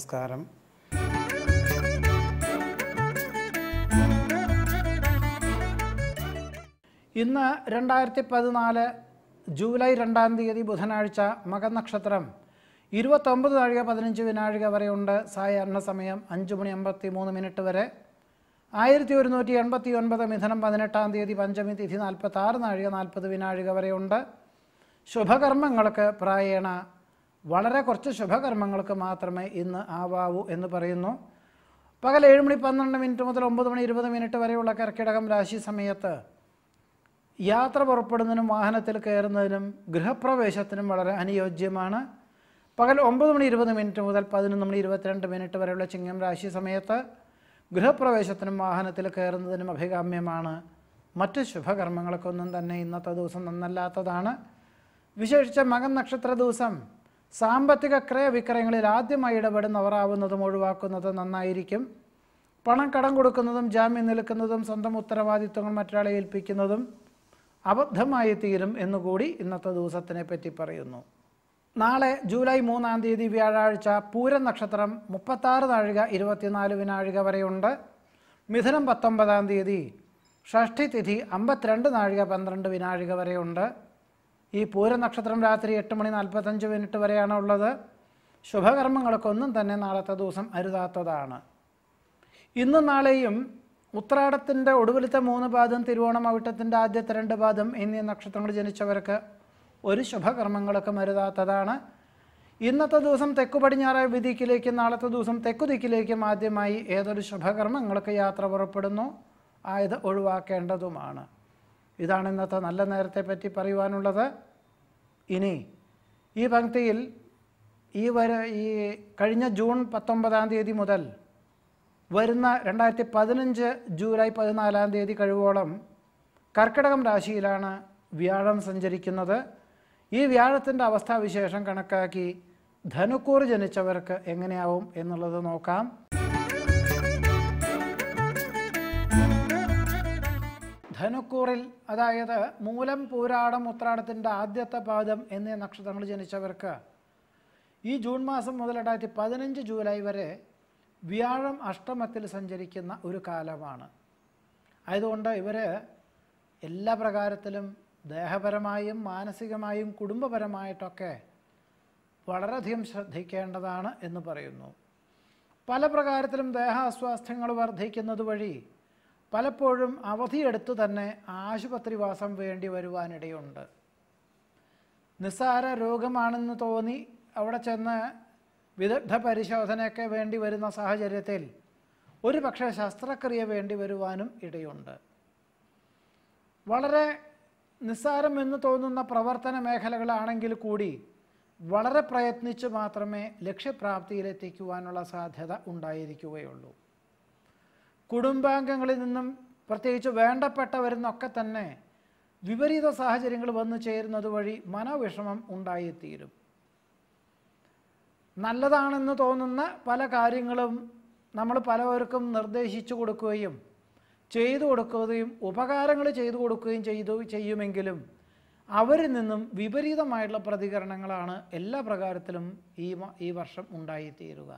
നമസ്കാരം ഇന്ന് രണ്ടായിരത്തി പതിനാല് ജൂലൈ രണ്ടാം തീയതി ബുധനാഴ്ച മകനക്ഷത്രം ഇരുപത്തൊമ്പത് നാഴിക പതിനഞ്ച് വിനാഴിക വരെയുണ്ട് സായാഹ്ന സമയം അഞ്ച് മണി അമ്പത്തി മൂന്ന് മിനിറ്റ് വരെ ആയിരത്തി ഒരുന്നൂറ്റി എൺപത്തി ഒൻപത് മിഥുനം പതിനെട്ടാം തീയതി പഞ്ചമി തിഥി നാൽപ്പത്തി ആറ് നാഴിക നാൽപ്പത് വിനാഴിക വരെയുണ്ട് ശുഭകർമ്മങ്ങൾക്ക് പ്രായേണ വളരെ കുറച്ച് ശുഭകർമ്മങ്ങൾക്ക് മാത്രമേ ഇന്ന് ആവാവൂ എന്ന് പറയുന്നു പകൽ ഏഴ് മണി പന്ത്രണ്ട് മിനിറ്റ് മുതൽ ഒമ്പത് മണി ഇരുപത് മിനിറ്റ് വരെയുള്ള കർക്കിടകം രാശി സമയത്ത് യാത്ര പുറപ്പെടുന്നതിനും വാഹനത്തിൽ കയറുന്നതിനും ഗൃഹപ്രവേശത്തിനും വളരെ അനുയോജ്യമാണ് പകൽ ഒമ്പത് മണി ഇരുപത് മിനിറ്റ് മുതൽ പതിനൊന്ന് മണി ഇരുപത്തിരണ്ട് മിനിറ്റ് വരെയുള്ള ചിങ്ങം രാശി സമയത്ത് ഗൃഹപ്രവേശത്തിനും വാഹനത്തിൽ കയറുന്നതിനും അഭികാമ്യമാണ് മറ്റ് ശുഭകർമ്മങ്ങൾക്കൊന്നും തന്നെ ഇന്നത്തെ ദിവസം നന്നല്ലാത്തതാണ് വിശേഷിച്ച മകൻ നക്ഷത്ര ദിവസം സാമ്പത്തിക ക്രയവിക്രയങ്ങളിൽ ആദ്യമായി ഇടപെടുന്നവർ ആവുന്നതും ഒഴിവാക്കുന്നത് നന്നായിരിക്കും പണം കടം കൊടുക്കുന്നതും ജാമ്യം നിൽക്കുന്നതും സ്വന്തം ഉത്തരവാദിത്വങ്ങൾ മറ്റൊരാളെ ഏൽപ്പിക്കുന്നതും അബദ്ധമായി തീരും എന്നുകൂടി ഇന്നത്തെ ദിവസത്തിനെ പറ്റി പറയുന്നു നാളെ ജൂലൈ മൂന്നാം തീയതി വ്യാഴാഴ്ച പൂരം നക്ഷത്രം മുപ്പത്താറ് നാഴിക ഇരുപത്തിനാല് വിനാഴിക വരെയുണ്ട് മിഥുനം പത്തൊമ്പതാം തീയതി ഷഷ്ഠി തിഥി അമ്പത്തിരണ്ട് നാഴിക പന്ത്രണ്ട് വിനാഴിക വരെയുണ്ട് ഈ പൂര നക്ഷത്രം രാത്രി എട്ട് മണി നാൽപ്പത്തഞ്ച് മിനിറ്റ് വരെയാണ് ഉള്ളത് ശുഭകർമ്മങ്ങൾക്കൊന്നും തന്നെ നാളത്തെ ദിവസം അരുതാത്തതാണ് ഇന്നും നാളെയും ഉത്രാടത്തിൻ്റെ ഒടുവിലത്തെ മൂന്ന് പാദം തിരുവോണം അവിട്ടത്തിൻ്റെ ആദ്യത്തെ രണ്ട് പാദം എന്നീ നക്ഷത്രങ്ങൾ ജനിച്ചവർക്ക് ഒരു ശുഭകർമ്മങ്ങൾക്കും അരുതാത്തതാണ് ഇന്നത്തെ ദിവസം തെക്കു പടിഞ്ഞാറ് വിധിക്കിലേക്കും നാളത്തെ ദിവസം തെക്കു ദിക്കിലേക്കും ആദ്യമായി ഏതൊരു ശുഭകർമ്മങ്ങൾക്ക് യാത്ര പുറപ്പെടുന്നു ആയത് ഒഴിവാക്കേണ്ടതുമാണ് ഇതാണ് ഇന്നത്തെ നല്ല നേരത്തെ പറ്റി പറയുവാനുള്ളത് ഇനി ഈ പങ്ക്തിയിൽ ഈ വര ഈ കഴിഞ്ഞ ജൂൺ പത്തൊമ്പതാം തീയതി മുതൽ വരുന്ന രണ്ടായിരത്തി പതിനഞ്ച് ജൂലൈ പതിനാലാം തീയതി കഴിവോളം കർക്കിടകം രാശിയിലാണ് വ്യാഴം സഞ്ചരിക്കുന്നത് ഈ വ്യാഴത്തിൻ്റെ അവസ്ഥാവിശേഷം കണക്കാക്കി ധനുക്കൂർ ജനിച്ചവർക്ക് എങ്ങനെയാവും എന്നുള്ളത് നോക്കാം ധനുക്കൂറിൽ അതായത് മൂലം പൂരാടം ഉത്രാടത്തിൻ്റെ ആദ്യത്തെ പാദം എന്നീ നക്ഷത്രങ്ങൾ ജനിച്ചവർക്ക് ഈ ജൂൺ മാസം മുതൽ രണ്ടായിരത്തി പതിനഞ്ച് ജൂലൈ വരെ വ്യാഴം അഷ്ടമത്തിൽ സഞ്ചരിക്കുന്ന ഒരു കാലമാണ് ആയതുകൊണ്ട് ഇവർ എല്ലാ പ്രകാരത്തിലും ദേഹപരമായും മാനസികമായും കുടുംബപരമായിട്ടൊക്കെ വളരെയധികം ശ്രദ്ധിക്കേണ്ടതാണ് എന്ന് പറയുന്നു പല പ്രകാരത്തിലും ദേഹാസ്വാസ്ഥ്യങ്ങൾ വർദ്ധിക്കുന്നത് വഴി പലപ്പോഴും അവധിയെടുത്ത് തന്നെ ആശുപത്രിവാസം വേണ്ടി വരുവാനിടയുണ്ട് നിസ്സാര രോഗമാണെന്ന് തോന്നി അവിടെ ചെന്ന് വിദഗ്ധ പരിശോധനയൊക്കെ വേണ്ടി വരുന്ന സാഹചര്യത്തിൽ ഒരു പക്ഷേ ശസ്ത്രക്രിയ വേണ്ടി വരുവാനും ഇടയുണ്ട് വളരെ നിസ്സാരം എന്ന് തോന്നുന്ന പ്രവർത്തന മേഖലകളാണെങ്കിൽ കൂടി വളരെ പ്രയത്നിച്ച് മാത്രമേ ലക്ഷ്യപ്രാപ്തിയിലെത്തിക്കുവാനുള്ള സാധ്യത ഉണ്ടായിരിക്കുകയുള്ളൂ കുടുംബാംഗങ്ങളിൽ നിന്നും പ്രത്യേകിച്ച് വേണ്ടപ്പെട്ടവരിൽ നിന്നൊക്കെ തന്നെ വിപരീത സാഹചര്യങ്ങൾ വന്നു ചേരുന്നത് വഴി മനോവിഷമം ഉണ്ടായിത്തീരും നല്ലതാണെന്ന് തോന്നുന്ന പല കാര്യങ്ങളും നമ്മൾ പലവർക്കും നിർദ്ദേശിച്ചു കൊടുക്കുകയും ചെയ്തു കൊടുക്കുകയും ഉപകാരങ്ങൾ ചെയ്തു കൊടുക്കുകയും ചെയ്തു ചെയ്യുമെങ്കിലും അവരിൽ നിന്നും വിപരീതമായിട്ടുള്ള പ്രതികരണങ്ങളാണ് എല്ലാ പ്രകാരത്തിലും ഈ മ- ഈ വർഷം ഉണ്ടായിത്തീരുക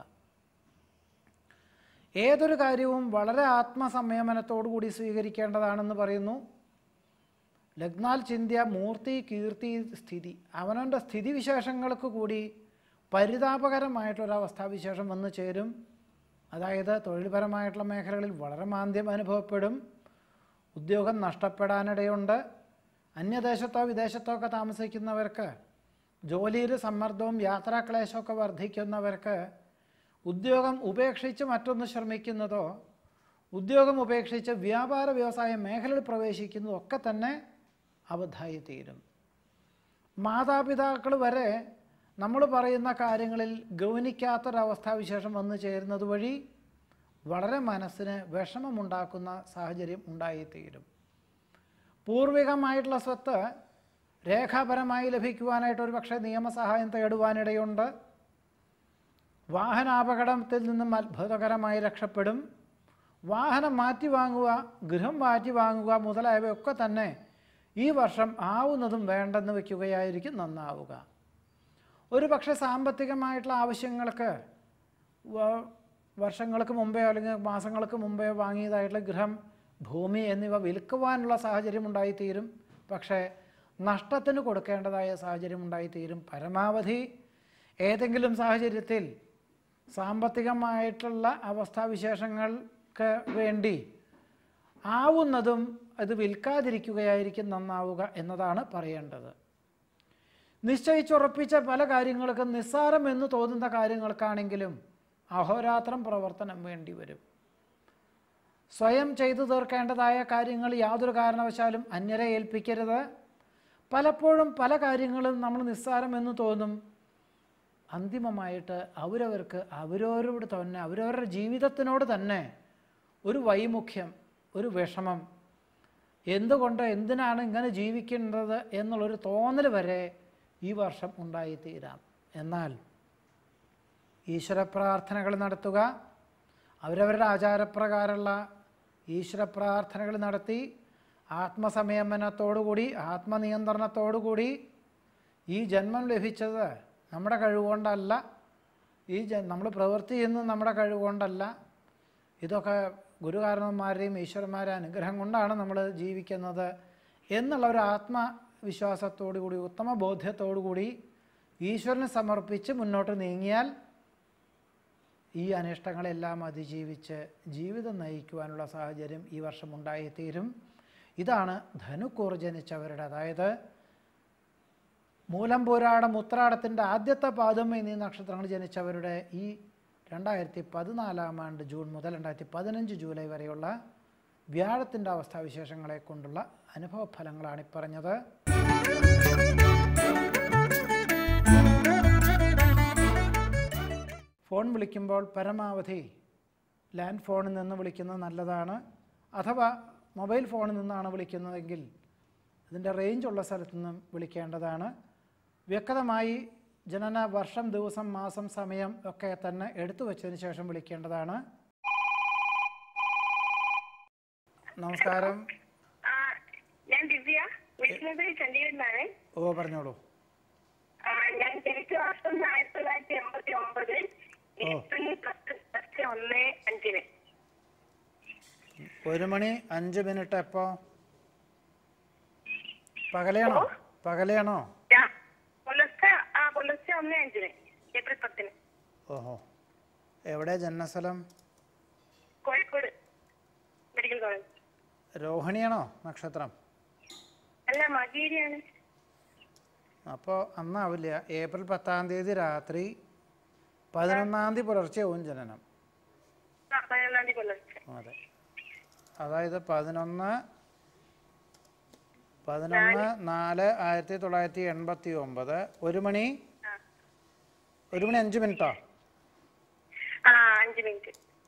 ഏതൊരു കാര്യവും വളരെ ആത്മസംയമനത്തോടു കൂടി സ്വീകരിക്കേണ്ടതാണെന്ന് പറയുന്നു ലഗ്നാൽ ചിന്ത്യ മൂർത്തി കീർത്തി സ്ഥിതി അവനവൻ്റെ സ്ഥിതിവിശേഷങ്ങൾക്ക് കൂടി പരിതാപകരമായിട്ടൊരവസ്ഥാവിശേഷം വന്നു ചേരും അതായത് തൊഴിൽപരമായിട്ടുള്ള മേഖലകളിൽ വളരെ മാന്ദ്യം അനുഭവപ്പെടും ഉദ്യോഗം നഷ്ടപ്പെടാനിടയുണ്ട് അന്യദേശത്തോ വിദേശത്തോ ഒക്കെ താമസിക്കുന്നവർക്ക് ജോലിയിൽ സമ്മർദ്ദവും യാത്രാക്ലേശമൊക്കെ വർദ്ധിക്കുന്നവർക്ക് ഉദ്യോഗം ഉപേക്ഷിച്ച് മറ്റൊന്ന് ശ്രമിക്കുന്നതോ ഉദ്യോഗം ഉപേക്ഷിച്ച് വ്യാപാര വ്യവസായ മേഖലയിൽ പ്രവേശിക്കുന്നതോ ഒക്കെ തന്നെ അബദ്ധമായി തീരും മാതാപിതാക്കൾ വരെ നമ്മൾ പറയുന്ന കാര്യങ്ങളിൽ ഗൗനിക്കാത്തൊരവസ്ഥാവിശേഷം വന്നു ചേരുന്നത് വഴി വളരെ മനസ്സിന് വിഷമമുണ്ടാക്കുന്ന സാഹചര്യം ഉണ്ടായിത്തീരും പൂർവികമായിട്ടുള്ള സ്വത്ത് രേഖാപരമായി ലഭിക്കുവാനായിട്ട് ഒരു പക്ഷേ നിയമസഹായം തേടുവാനിടയുണ്ട് വാഹനാപകടത്തിൽ നിന്നും അത്ഭുതകരമായി രക്ഷപ്പെടും വാഹനം മാറ്റി വാങ്ങുക ഗൃഹം മാറ്റി വാങ്ങുക മുതലായവയൊക്കെ തന്നെ ഈ വർഷം ആവുന്നതും വേണ്ടെന്ന് വയ്ക്കുകയായിരിക്കും നന്നാവുക ഒരു പക്ഷേ സാമ്പത്തികമായിട്ടുള്ള ആവശ്യങ്ങൾക്ക് വ- വർഷങ്ങൾക്ക് മുമ്പേ അല്ലെങ്കിൽ മാസങ്ങൾക്ക് മുമ്പേ വാങ്ങിയതായിട്ടുള്ള ഗൃഹം ഭൂമി എന്നിവ വിൽക്കുവാനുള്ള സാഹചര്യം ഉണ്ടായിത്തീരും പക്ഷേ നഷ്ടത്തിന് കൊടുക്കേണ്ടതായ സാഹചര്യം ഉണ്ടായിത്തീരും പരമാവധി ഏതെങ്കിലും സാഹചര്യത്തിൽ സാമ്പത്തികമായിട്ടുള്ള അവസ്ഥാവിശേഷങ്ങൾക്ക് വേണ്ടി ആവുന്നതും അത് വിൽക്കാതിരിക്കുകയായിരിക്കും നന്നാവുക എന്നതാണ് പറയേണ്ടത് നിശ്ചയിച്ചുറപ്പിച്ച പല കാര്യങ്ങൾക്കും നിസ്സാരം എന്ന് തോന്നുന്ന കാര്യങ്ങൾക്കാണെങ്കിലും അഹോരാത്രം പ്രവർത്തനം വേണ്ടി വരും സ്വയം ചെയ്തു തീർക്കേണ്ടതായ കാര്യങ്ങൾ യാതൊരു കാരണവശാലും അന്യരെ ഏൽപ്പിക്കരുത് പലപ്പോഴും പല കാര്യങ്ങളും നമ്മൾ നിസ്സാരം എന്ന് തോന്നും അന്തിമമായിട്ട് അവരവർക്ക് അവരവരോട് തന്നെ അവരവരുടെ ജീവിതത്തിനോട് തന്നെ ഒരു വൈമുഖ്യം ഒരു വിഷമം എന്തുകൊണ്ട് എന്തിനാണ് ഇങ്ങനെ ജീവിക്കേണ്ടത് എന്നുള്ളൊരു തോന്നൽ വരെ ഈ വർഷം ഉണ്ടായിത്തീരാം എന്നാൽ ഈശ്വര പ്രാർത്ഥനകൾ നടത്തുക അവരവരുടെ ആചാരപ്രകാരമുള്ള ഈശ്വര പ്രാർത്ഥനകൾ നടത്തി ആത്മസംയമനത്തോടുകൂടി ആത്മനിയന്ത്രണത്തോടുകൂടി ഈ ജന്മം ലഭിച്ചത് നമ്മുടെ കഴിവുകൊണ്ടല്ല ഈ ജ നമ്മൾ പ്രവൃത്തി ചെയ്യുന്നത് നമ്മുടെ കഴിവുകൊണ്ടല്ല ഇതൊക്കെ ഗുരുകാരണന്മാരുടെയും ഈശ്വരന്മാരുടെ അനുഗ്രഹം കൊണ്ടാണ് നമ്മൾ ജീവിക്കുന്നത് എന്നുള്ള ഒരു ആത്മവിശ്വാസത്തോടു കൂടി ഉത്തമ ബോധ്യത്തോടു കൂടി ഈശ്വരന് സമർപ്പിച്ച് മുന്നോട്ട് നീങ്ങിയാൽ ഈ അനിഷ്ടങ്ങളെല്ലാം അതിജീവിച്ച് ജീവിതം നയിക്കുവാനുള്ള സാഹചര്യം ഈ വർഷം ഉണ്ടായിത്തീരും ഇതാണ് ധനുക്കൂർ ജനിച്ചവരുടെ അതായത് മൂലം പോരാടം ഉത്രാടത്തിൻ്റെ ആദ്യത്തെ പാദം എന്നീ നക്ഷത്രങ്ങൾ ജനിച്ചവരുടെ ഈ രണ്ടായിരത്തി പതിനാലാം ആണ്ട് ജൂൺ മുതൽ രണ്ടായിരത്തി പതിനഞ്ച് ജൂലൈ വരെയുള്ള വ്യാഴത്തിൻ്റെ അവസ്ഥാവിശേഷങ്ങളെ കൊണ്ടുള്ള അനുഭവ ഫലങ്ങളാണ് ഈ പറഞ്ഞത് ഫോൺ വിളിക്കുമ്പോൾ പരമാവധി ലാൻഡ് ഫോണിൽ നിന്ന് വിളിക്കുന്നത് നല്ലതാണ് അഥവാ മൊബൈൽ ഫോണിൽ നിന്നാണ് വിളിക്കുന്നതെങ്കിൽ ഇതിൻ്റെ റേഞ്ചുള്ള സ്ഥലത്തു നിന്നും വിളിക്കേണ്ടതാണ് വ്യക്തമായി ജനന വർഷം ദിവസം മാസം സമയം ഒക്കെ തന്നെ എടുത്തു വച്ചതിന് ശേഷം വിളിക്കേണ്ടതാണ് നമസ്കാരം ആ, ഞാൻ ദിവ്യ വിളിക്കുന്നത് ചണ്ഡീഗഡിൽ നിന്നാണ് ഓ പറഞ്ഞോളൂ ആ, ഞാൻ ജനിച്ച വർഷം ആയിരത്തി തൊള്ളായിരത്തി എൺപത്തി ഒമ്പത് ഏപ്രിൽ പത്ത് പത്ത് ഒന്ന് അഞ്ചിന് ഒരു മണി അഞ്ച് മിനിറ്റ് എപ്പോൾ പകലെയാണോ പകലെയാണോ രാ- പുലർച്ചെ ആ പുലർച്ചെ ഒന്ന് അഞ്ചിന് ഏപ്രിൽ പത്തിന് ഓഹോ എവിടെ ജന്മസ്ഥലം കോഴിക്കോട് മെഡിക്കൽ കോളേജ് രോഹിണിയാണോ നക്ഷത്രം അല്ല മകീരിയാണ് അപ്പോൾ അന്നാവില്ല ഏപ്രിൽ പത്താം തീയതി രാത്രി പതിനൊന്നാം തീയതി പുലർച്ചെയാവും ജനനം ആ പതിനൊന്നാം തീയതി പുലർച്ചെ അതെ അതായത് പതിനൊന്ന് പതിനൊന്ന് നാല് ആയിരത്തി തൊള്ളായിരത്തി എൺപത്തി ഒമ്പത് ഒരു മണി ആ. ഒരു മണി അഞ്ച് മിനിറ്റോ ആ അഞ്ച് മിനിറ്റ്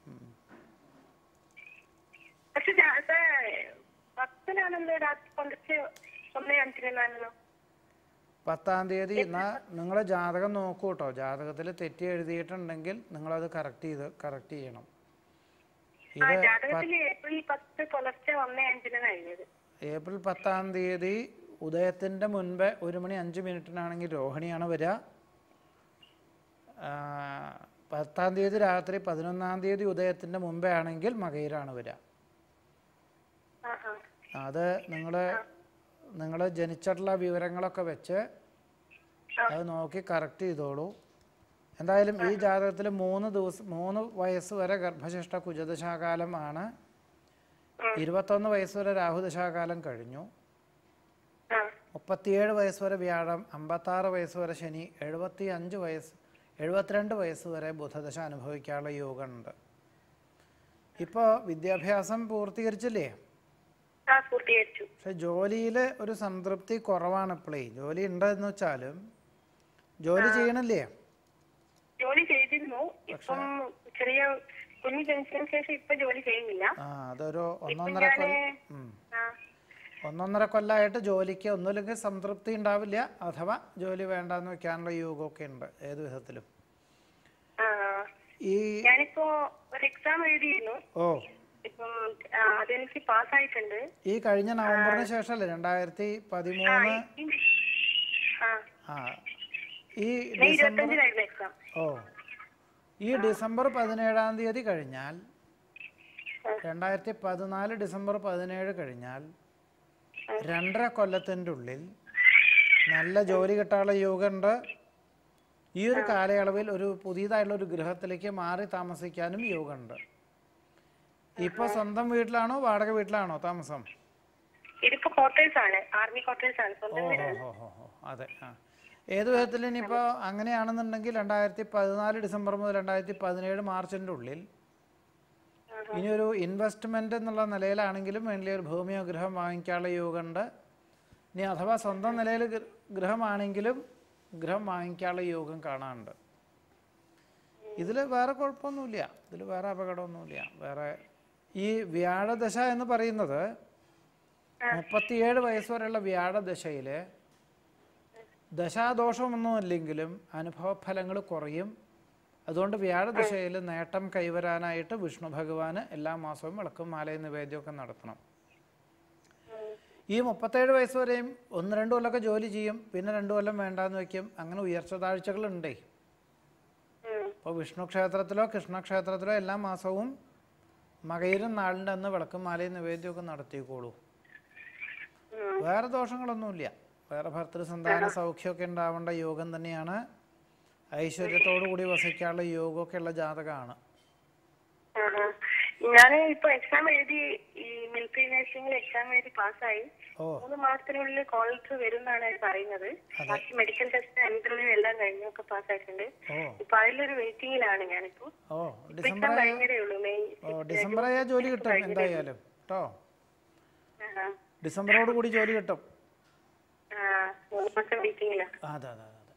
പക്ഷെ ഞാൻ- സർ, പത്തിനാണല്ലോ രാത്രി പുലർച്ചെ ഒന്ന് അഞ്ചിനാണല്ലോ പത്താം തീയതി എന്നാൽ നിങ്ങൾ ജാതകം നോക്കൂ കേട്ടോ ജാതകത്തിൽ തെറ്റി എഴുതിയിട്ടുണ്ടെങ്കിൽ നിങ്ങളത് കറക്റ്റ് ചെയ്ത് കറക്റ്റ് ചെയ്യണം ആ ഇത് ജാതകത്തില് ഏപ്രിൽ പത്ത് പുലർച്ചെ ഒന്ന് അഞ്ചിന് കഴിഞ്ഞത് ഏപ്രിൽ പത്താം തീയതി ഉദയത്തിൻ്റെ മുൻപ് ഒരു മണി അഞ്ച് മിനിറ്റിനാണെങ്കിൽ രോഹിണിയാണ് വരിക ആ, പത്താം തീയതി രാത്രി പതിനൊന്നാം തീയതി ഉദയത്തിൻ്റെ മുമ്പേ ആണെങ്കിൽ മകയിലാണ് വരിക ആ ആ അത് നിങ്ങൾ നിങ്ങൾ ജനിച്ചിട്ടുള്ള വിവരങ്ങളൊക്കെ വെച്ച് അത് നോക്കി കറക്റ്റ് ചെയ്തോളൂ എന്തായാലും ഈ ജാതകത്തിൽ മൂന്ന് ദിവസം മൂന്ന് വയസ്സ് വരെ ഗർഭശിഷ്ട കുജദശാകാലം ആണ് ഇരുപത്തൊന്ന് വയസ്സ് വരെ രാഹുദശാകാലം കഴിഞ്ഞു ആ മുപ്പത്തിയേഴ് വയസ്സ് വരെ വ്യാഴം അമ്പത്താറ് വയസ്സ് വരെ ശനി എഴുപത്തി അഞ്ച് വയസ്സ് എഴുപത്തിരണ്ട് വയസ്സ് വരെ ബുധദശ അനുഭവിക്കാനുള്ള യോഗമുണ്ട് ഇപ്പോൾ വിദ്യാഭ്യാസം പൂർത്തീകരിച്ചില്ലേ ആ പൂർത്തീകരിച്ചു പക്ഷെ ജോലിയിൽ ഒരു സംതൃപ്തി കുറവാണ് ഇപ്പോഴേ ജോലി ഉണ്ടെന്ന് വെച്ചാലും ജോലി ചെയ്യണില്ലേ ജോലി ചെയ്തിരുന്നു ഇപ്പം ചെറിയ കുഞ്ഞ് ജനിച്ചതിന് ശേഷം ഇപ്പൊ ജോലി ചെയ്യുന്നില്ല ആ അതൊരു ഇപ്പൊ ഒന്നൊന്നര ഞാന് കൊല്ലം ഉം. ആ ഒന്നൊന്നര കൊല്ലമായിട്ട് ജോലിക്ക് ഒന്നുമില്ലെങ്കിൽ സംതൃപ്തി ഉണ്ടാവില്ല അഥവാ ജോലി വേണ്ടാന്ന് വെക്കാനുള്ള യോഗമൊക്കെ ഉണ്ട് ഏത് വിധത്തിലും ആ ഈ ഞാനിപ്പോ ഒരു എക്സാം എഴുതിയിരുന്നു ഓ ഇപ്പം ആ, അതെനിക്ക് പാസ്സായിട്ടുണ്ട് ഈ കഴിഞ്ഞ നവംബറിന് ശേഷമല്ലേ രണ്ടായിരത്തി ആ പതിമൂന്ന് ഈ- ആ ആ ഈ മെയ് ഡിസംബർ ഇരുപത്തഞ്ചിനായിരുന്നു എക്സാം ഓ ഈ ഡിസംബർ പതിനേഴാം തീയതി കഴിഞ്ഞാൽ രണ്ടായിരത്തി പതിനാല് ഡിസംബർ പതിനേഴ് കഴിഞ്ഞാൽ രണ്ടര കൊല്ലത്തിൻ്റെ ഉള്ളിൽ നല്ല ജോലി കിട്ടാനുള്ള യോഗമുണ്ട് ഈ ഒരു കാലയളവിൽ ഒരു പുതിയതായിട്ടുള്ള ഒരു ഗൃഹത്തിലേക്ക് മാറി താമസിക്കാനും യോഗമുണ്ട് ഇപ്പോൾ സ്വന്തം വീട്ടിലാണോ വാടക വീട്ടിലാണോ താമസം ഇതിപ്പോ ക്വാർട്ടേഴ്സ് ആണ് ആർമി ക്വാർട്ടേഴ്സ് ആണ് സ്വന്തം ഓ ഹോ ഹോ ഹോ ഹോ അതെ ആ ഏത് വിധത്തിൽ ഇനിയിപ്പോൾ അങ്ങനെയാണെന്നുണ്ടെങ്കിൽ രണ്ടായിരത്തി പതിനാല് ഡിസംബർ മുതൽ രണ്ടായിരത്തി പതിനേഴ് മാർച്ചിൻ്റെ ഉള്ളിൽ ഇനിയൊരു ഇൻവെസ്റ്റ്മെൻ്റ് എന്നുള്ള നിലയിലാണെങ്കിലും വേണ്ടി ഒരു ഭൂമിയോ ഗൃഹം വാങ്ങിക്കാനുള്ള യോഗമുണ്ട് ഇനി അഥവാ സ്വന്തം നിലയിൽ ഗൃ- ഗൃഹമാണെങ്കിലും ഗൃഹം വാങ്ങിക്കാനുള്ള യോഗം കാണാനുണ്ട് ഇതിൽ വേറെ കുഴപ്പമൊന്നുമില്ല ഇതിൽ വേറെ അപകടമൊന്നുമില്ല വേറെ ഈ വ്യാഴദശ എന്ന് പറയുന്നത് മുപ്പത്തിയേഴ് വയസ്സ് വരെയുള്ള വ്യാഴദശയിൽ ദശാദോഷമൊന്നുമില്ലെങ്കിലും അനുഭവഫലങ്ങൾ കുറയും അതുകൊണ്ട് വ്യാഴദശയിൽ നേട്ടം കൈവരാനായിട്ട് വിഷ്ണു ഭഗവാന് എല്ലാ മാസവും വിളക്കും മാലയും നിവേദ്യമൊക്കെ നടത്തണം ഈ മുപ്പത്തേഴ് വയസ്സ് വരെയും ഒന്ന് രണ്ട് കൊല്ലമൊക്കെ ജോലി ചെയ്യും പിന്നെ രണ്ട് കൊല്ലം വേണ്ടാന്ന് വെക്കും അങ്ങനെ ഉയർച്ച താഴ്ചകളുണ്ടേ ഉം. ഇപ്പോൾ വിഷ്ണു ക്ഷേത്രത്തിലോ കൃഷ്ണക്ഷേത്രത്തിലോ എല്ലാ മാസവും മകയിരം നാളിൻ്റെ അന്ന് വിളക്കും മാലയും നിവേദ്യമൊക്കെ നടത്തിക്കോളൂ വേറെ ദോഷങ്ങളൊന്നുമില്ല വേറെ ഭർത്തൃ സന്താന സൗഖ്യമൊക്കെ ഉണ്ടാവേണ്ട യോഗം തന്നെയാണ് ഐശ്വര്യത്തോടു കൂടി വസിക്കാനുള്ള യോഗമൊക്കെ ഉള്ള ജാതകമാണ് ആഹാ. ഞാന് ഇപ്പൊ എക്സാം എഴുതി ഈ മിലിറ്ററി നഴ്സിംഗിൽ എക്സാം എഴുതി പാസ്സായി ഓ മൂന്ന് മാസത്തിനുള്ളിൽ കോൾ ലെറ്റർ വരും എന്നാണ് പറയുന്നത് ബാക്കി മെഡിക്കൽ ടെസ്റ്റ് ഇന്റർവ്യൂ എല്ലാം കഴിഞ്ഞു ഒക്കെ പാസ്സായിട്ടുണ്ട് ഓ ഇപ്പൊ അതിലൊരു വെയിറ്റിംഗിലാണ് ഞാനിപ്പോ ഓ ഇപ്പൊ ഡിസംബർ എക്സാം കഴിഞ്ഞതേ ഉള്ളൂ മെയ് ഓ ഡിസംബർ ആയാൽ ജോലി കിട്ടും എന്തായാലും കേട്ടോ ആഹാ. ഡിസംബറോട് കൂടി ജോലി കിട്ടും ആ, മൂന്ന് മാസം വെയിറ്റിംഗിലാ അതെ അതെ അതെ അതെ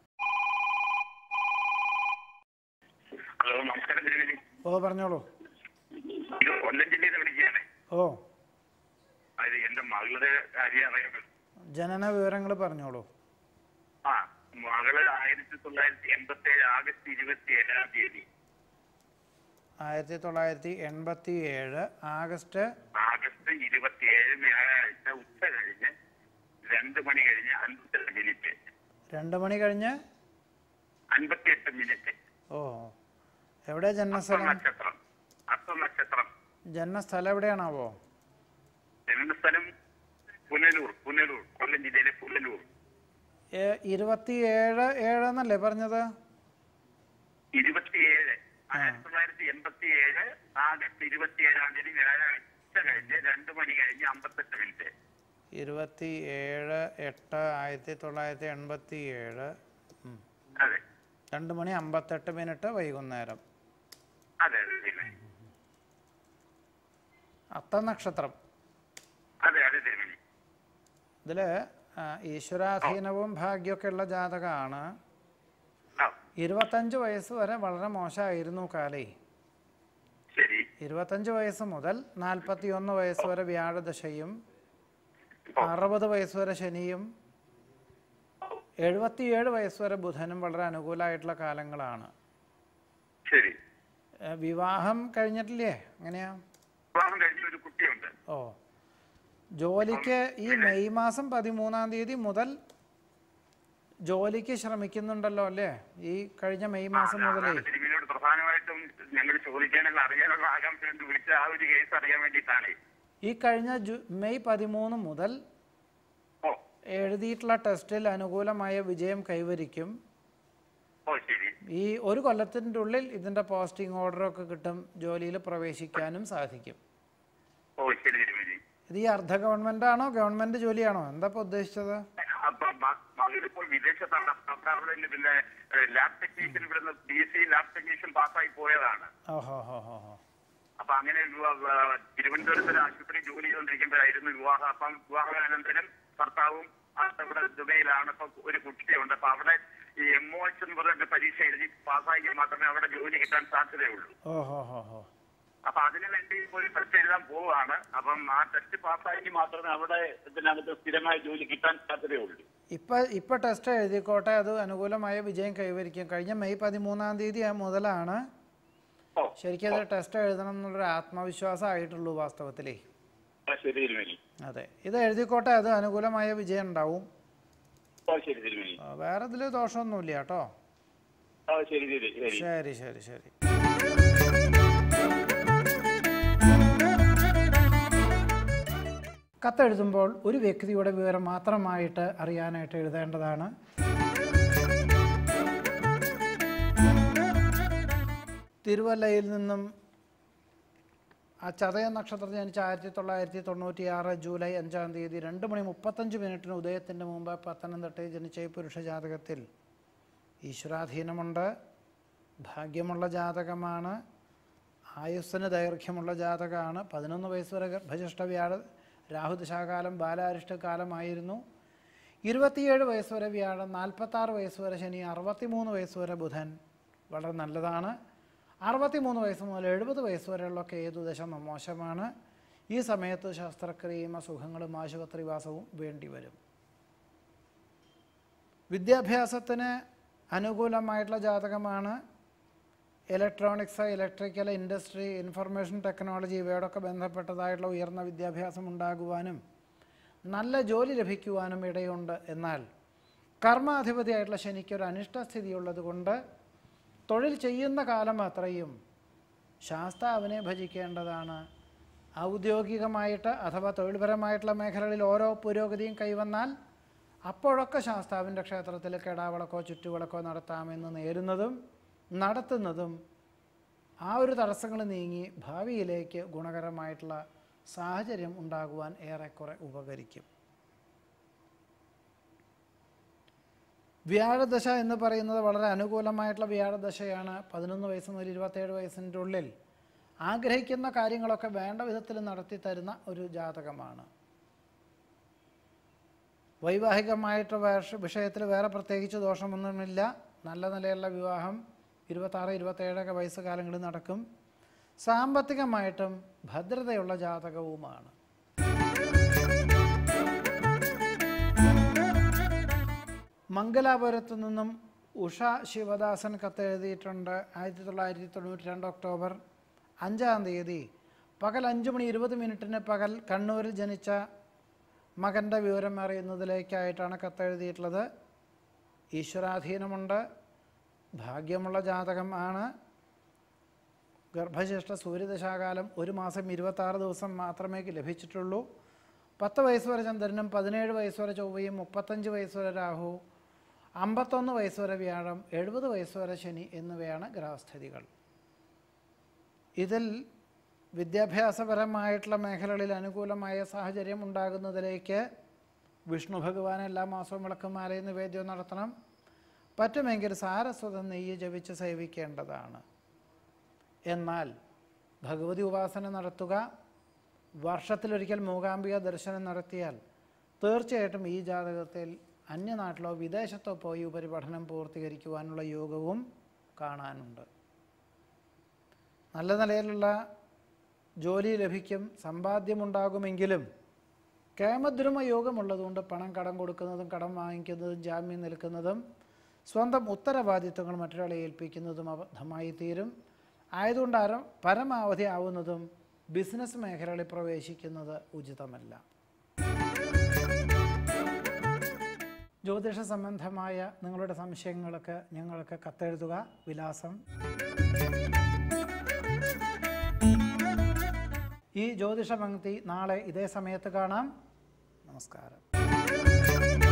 ഹലോ നമസ്കാരം തിരുവേലി ഓ പറഞ്ഞോളൂ ഇത് കൊല്ലം ജില്ലയിൽ നിന്ന് വിളിക്കുകയാണ് ഓ അത് എന്റെ മകളുടെ കാര്യം അറിയാൻ ജനന വിവരങ്ങൾ പറഞ്ഞോളൂ ആ മകള് ആയിരത്തി തൊള്ളായിരത്തി എൺപത്തി ഏഴ് ആഗസ്റ്റ് ഇരുപത്തി ഏഴാം തീയതി ആയിരത്തി തൊള്ളായിരത്തി എൺപത്തി ഏഴ് ആഗസ്റ്റ് ആഗസ്റ്റ് ഇരുപത്തി ഏഴ് വ്യാഴാഴ്ച ഉച്ച കഴിഞ്ഞ് രണ്ട് മണി കഴിഞ്ഞ് അൻപത്തെട്ട് മിനിറ്റ് രണ്ട് മണി കഴിഞ്ഞ് അൻപത്തിയെട്ട് മിനിറ്റ് ഓ എവിടെ അസ്ത ജന്മസ്ഥലം നക്ഷത്രം അസ്ത നക്ഷത്രം ജന്മസ്ഥലം എവിടെയാണാവോ ജന്മസ്ഥലം പുനലൂർ പുനലൂർ കൊല്ലം ജില്ലയിലെ പുനലൂർ ഏ- ഇരുപത്തി ഏഴ് ഏഴ് എന്നല്ലേ പറഞ്ഞത് ഇരുപത്തിയേഴ് ആയിരത്തി തൊള്ളായിരത്തി എൺപത്തി ഏഴ് ആഗസ്റ്റ് ഇരുപത്തി ഏഴാം തീയതി വ്യാഴാഴ്ച കഴിഞ്ഞ് രണ്ട് മണി കഴിഞ്ഞ് അമ്പത്തെട്ട് മിനിറ്റ് ഇരുപത്തി ഏഴ് എട്ട് ആയിരത്തി തൊള്ളായിരത്തി എൺപത്തി ഏഴ് ഉം. അതെ രണ്ട് മണി അമ്പത്തെട്ട് മിനിറ്റ് വൈകുന്നേരം അതെ അതെ അതെ അത്ത നക്ഷത്രം അതെ അതെ തിരുമണി ഇതിൽ ഈശ്വരാധീനവും ഭാഗ്യമൊക്കെ ഉള്ള ജാതകമാണ് ആ ഇരുപത്തഞ്ച് വയസ്സ് വരെ വളരെ മോശമായിരുന്നു കാലേ ശരി ഇരുപത്തഞ്ച് വയസ്സ് മുതൽ നാൽപ്പത്തി ഒന്ന് വയസ്സ് വരെ വ്യാഴദശയും ഓ. അറുപത് വയസ്സ് വരെ ശനിയും എഴുപത്തിയേഴ് വയസ്സ് വരെ ബുധനും വളരെ അനുകൂലമായിട്ടുള്ള കാലങ്ങളാണ് ശരി ഏ, വിവാഹം കഴിഞ്ഞിട്ടില്ലേ എങ്ങനെയാ വിവാഹം കഴിഞ്ഞ ഒരു കുട്ടിയുണ്ട് ഓ ജോലിക്ക് ഈ മെയ് മാസം പതിമൂന്നാം തീയതി മുതൽ ജോലിക്ക് ശ്രമിക്കുന്നുണ്ടല്ലോ അല്ലേ ഈ കഴിഞ്ഞ മെയ് മാസം മുതലേ അതാണ് തിരുമേനിയോട് പ്രധാനമായിട്ടും ഞങ്ങൾ ചോദിക്കാനുള്ള അറിയാനുള്ള ആകാംക്ഷ കൊണ്ട് വിളിച്ച ആ ഒരു കേസ് അറിയാൻ വേണ്ടിയിട്ടാണ് ഈ കഴിഞ്ഞ ജു മെയ് പതിമൂന്ന് മുതൽ ഓ എഴുതിയിട്ടുള്ള ടെസ്റ്റിൽ അനുകൂലമായ വിജയം കൈവരിക്കും ഓ ശരി ഈ ഒരു കൊല്ലത്തിൻ്റെ ഉള്ളിൽ ഇതിൻ്റെ പോസ്റ്റിംഗ് ഓർഡറൊക്കെ കിട്ടും ജോലിയിൽ പ്രവേശിക്കാനും സാധിക്കും ഓ ശരി തിരുമേനി ഇത് ഈ അർദ്ധ ഗവൺമെൻറ് ആണോ ഗവൺമെൻറ് ജോലിയാണോ എന്താ ഇപ്പോൾ ഉദ്ദേശിച്ചത് അപ്പൊ മ- മകളിപ്പോൾ വിദേശത്താണ് അപ്പൊ അവിടെ നിന്ന് പിന്നെ ലാബ് ടെക്നീഷ്യൻ ഇവിടുന്ന് B S C lab technician പാസ്സായി പോയതാണ് ഓഹോ ഹോ ഹോ ഹോ അപ്പൊ അങ്ങനെ വിവാ- വ- തിരുവനന്തപുരത്ത് ഒരു ആശുപത്രി ജോലി ചെയ്തുകൊണ്ടിരിക്കുമ്പോഴായിരുന്നു വിവാഹം അപ്പം വിവാഹാനന്തരം ഭർത്താവും ആ ഇവിടെ ദുബൈയിലാണ് അപ്പൊ ഒരു കുട്ടിയുണ്ട് അപ്പൊ അവിടെ ഈ എം ഒ എച്ച് എന്ന് പറഞ്ഞ പരീക്ഷ എഴുതി പാസ്സായെങ്കിൽ മാത്രമേ അവിടെ ജോലി കിട്ടാൻ സാധ്യതയുള്ളൂ ഓഹോ ഹോ ഹോ അപ്പൊ അതിന് വേണ്ടി ഒരു ടെസ്റ്റ് എഴുതാൻ പോവുകയാണ് അപ്പം ആ ടെസ്റ്റ് പാസ്സായെങ്കിൽ മാത്രമേ അവിടെ ഇതിനകത്ത് സ്ഥിരമായ ജോലി കിട്ടാൻ സാധ്യതയുള്ളൂ ഇപ്പം ഇപ്പം ടെസ്റ്റ് എഴുതിക്കോട്ടെ അത് അനുകൂലമായ വിജയം കൈവരിക്കും കഴിഞ്ഞ മെയ് പതിമൂന്നാം തീയതി മുതലാണ് ഓ ശരിക്കും അത് ടെസ്റ്റ് എഴുതണം എന്നുള്ളൊരു ആത്മവിശ്വാസം ആയിട്ടുള്ളൂ വാസ്തവത്തിലേ ആ, ശരി തിരുമേനി അതെ ഇത് എഴുതിക്കോട്ടെ അത് അനുകൂലമായ വിജയം ഉണ്ടാവും ഓ ശരി തിരുമേനി ആ, വേറെ ഇതിൽ ദോഷമൊന്നുമില്ല കേട്ടോ ആ ശരി ശരി ശരി ശരി ശരി ശരി കത്തെഴുതുമ്പോൾ ഒരു വ്യക്തിയുടെ വിവരം മാത്രമായിട്ട് അറിയാനായിട്ട് എഴുതേണ്ടതാണ് തിരുവല്ലയിൽ നിന്നും ആ ചതയ നക്ഷത്രത്തിൽ ജനിച്ച ആയിരത്തി തൊള്ളായിരത്തി തൊണ്ണൂറ്റി ആറ് ജൂലൈ അഞ്ചാം തീയതി രണ്ട് മണി മുപ്പത്തഞ്ച് മിനിറ്റിന് ഉദയത്തിൻ്റെ മുമ്പ് പത്തനംതിട്ടയിൽ ജനിച്ച ഈ പുരുഷ ജാതകത്തിൽ ഈശ്വരാധീനമുണ്ട് ഭാഗ്യമുള്ള ജാതകമാണ് ആയുസ്സിന് ദൈർഘ്യമുള്ള ജാതകമാണ് പതിനൊന്ന് വയസ്സ് വരെ ഗർഭജ്യേഷ്ഠ വ്യാഴ രാഹുദശാകാലം ബാലാരിഷ്ട കാലമായിരുന്നു ഇരുപത്തിയേഴ് വയസ്സ് വരെ വ്യാഴം നാൽപ്പത്താറ് വയസ്സ് വരെ ശനി അറുപത്തിമൂന്ന് വയസ്സ് വരെ ബുധൻ വളരെ നല്ലതാണ് അറുപത്തിമൂന്ന് വയസ്സ് മുതൽ എഴുപത് വയസ്സ് വരെയുള്ള കേതു ദശ മോശമാണ് ഈ സമയത്ത് ശസ്ത്രക്രിയയും അസുഖങ്ങളും ആശുപത്രിവാസവും വേണ്ടിവരും വിദ്യാഭ്യാസത്തിന് അനുകൂലമായിട്ടുള്ള ജാതകമാണ് electronics electrical industry information technology ഇവയോടൊക്കെ ബന്ധപ്പെട്ടതായിട്ടുള്ള ഉയർന്ന വിദ്യാഭ്യാസം ഉണ്ടാകുവാനും നല്ല ജോലി ലഭിക്കുവാനും ഇടയുണ്ട് എന്നാൽ കർമാധിപതിയായിട്ടുള്ള ശനിക്ക് ഒരു അനിഷ്ടസ്ഥിതി ഉള്ളതുകൊണ്ട് തൊഴിൽ ചെയ്യുന്ന കാലം അത്രയും ശാസ്താവിനെ ഭജിക്കേണ്ടതാണ് ഔദ്യോഗികമായിട്ട് അഥവാ തൊഴിൽപരമായിട്ടുള്ള മേഖലകളിൽ ഓരോ പുരോഗതിയും കൈവന്നാൽ അപ്പോഴൊക്കെ ശാസ്താവിൻ്റെ ക്ഷേത്രത്തിൽ കെടാവിളക്കോ ചുറ്റുവിളക്കോ നടത്താമെന്ന് നേരുന്നതും നടത്തുന്നതും ആ ഒരു തടസ്സങ്ങൾ നീങ്ങി ഭാവിയിലേക്ക് ഗുണകരമായിട്ടുള്ള സാഹചര്യം ഉണ്ടാകുവാൻ ഏറെക്കുറെ ഉപകരിക്കും വ്യാഴദശ എന്ന് പറയുന്നത് വളരെ അനുകൂലമായിട്ടുള്ള വ്യാഴദശയാണ് പതിനൊന്ന് വയസ്സ് മുതൽ ഇരുപത്തേഴ് വയസ്സിൻ്റെ ഉള്ളിൽ ആഗ്രഹിക്കുന്ന കാര്യങ്ങളൊക്കെ വേണ്ട വിധത്തിൽ നടത്തി തരുന്ന ഒരു ജാതകമാണ് വൈവാഹികമായിട്ട് വേഷ വിഷയത്തിൽ വേറെ പ്രത്യേകിച്ച് ദോഷമൊന്നുമില്ല നല്ല നിലയുള്ള വിവാഹം ഇരുപത്താറ് ഇരുപത്തേഴൊക്കെ വയസ്സ് കാലങ്ങളിൽ നടക്കും സാമ്പത്തികമായിട്ടും ഭദ്രതയുള്ള ജാതകവുമാണ് മംഗലാപുരത്തു നിന്നും ഉഷ ശിവദാസൻ കത്തെഴുതിയിട്ടുണ്ട് ആയിരത്തി തൊള്ളായിരത്തി തൊണ്ണൂറ്റി രണ്ട് ഒക്ടോബർ അഞ്ചാം തീയതി പകൽ അഞ്ച് മണി ഇരുപത് മിനിറ്റിന് പകൽ കണ്ണൂരിൽ ജനിച്ച മകൻ്റെ വിവരം അറിയുന്നതിലേക്കായിട്ടാണ് കത്തെഴുതിയിട്ടുള്ളത് ഈശ്വരാധീനമുണ്ട് ഭാഗ്യമുള്ള ജാതകം ആണ് ഗർഭജ്യേഷ്ഠ സൂര്യദശാകാലം ഒരു മാസം ഇരുപത്താറ് ദിവസം മാത്രമേ ലഭിച്ചിട്ടുള്ളൂ പത്ത് വയസ്സ് വരെ ചന്ദ്രനും പതിനേഴ് വയസ്സ് വരെ ചൊവ്വയും മുപ്പത്തഞ്ച് വയസ്സ് വരെ രാഹു അമ്പത്തൊന്ന് വയസ്സ് വരെ വ്യാഴം എഴുപത് വയസ്സ് വരെ ശനി എന്നിവയാണ് ഗ്രഹസ്ഥിതികൾ ഇതിൽ വിദ്യാഭ്യാസപരമായിട്ടുള്ള മേഖലകളിൽ അനുകൂലമായ സാഹചര്യം ഉണ്ടാകുന്നതിലേക്ക് വിഷ്ണു ഭഗവാൻ എല്ലാ മാസവും വിളക്കുമാലയും നിവേദ്യം നടത്തണം പറ്റുമെങ്കിൽ സാരസ്വതം നെയ്യ് ജപിച്ച് സേവിക്കേണ്ടതാണ് എന്നാൽ ഭഗവതി ഉപാസന നടത്തുക വർഷത്തിലൊരിക്കൽ മൂകാംബിക ദർശനം നടത്തിയാൽ തീർച്ചയായിട്ടും ഈ ജാതകത്തിൽ അന്യനാട്ടിലോ വിദേശത്തോ പോയി ഉപരിപഠനം പൂർത്തീകരിക്കുവാനുള്ള യോഗവും കാണാനുണ്ട് നല്ല നിലയിലുള്ള ജോലി ലഭിക്കും സമ്പാദ്യമുണ്ടാകുമെങ്കിലും കേമദ്രുമ യോഗമുള്ളതുകൊണ്ട് പണം കടം കൊടുക്കുന്നതും കടം വാങ്ങിക്കുന്നതും ജാമ്യം നിൽക്കുന്നതും സ്വന്തം ഉത്തരവാദിത്വങ്ങൾ മറ്റൊരാളെ ഏൽപ്പിക്കുന്നതും അബദ്ധമായി തീരും ആയതുകൊണ്ട് അര പരമാവധി ആവുന്നതും ബിസിനസ് മേഖലകളിൽ പ്രവേശിക്കുന്നത് ഉചിതമല്ല ജ്യോതിഷ സംബന്ധമായ നിങ്ങളുടെ സംശയങ്ങൾക്ക് ഞങ്ങൾക്ക് കത്തെഴുതുക വിലാസം ഈ ജ്യോതിഷ പങ്ക്തി നാളെ ഇതേ സമയത്ത് കാണാം നമസ്കാരം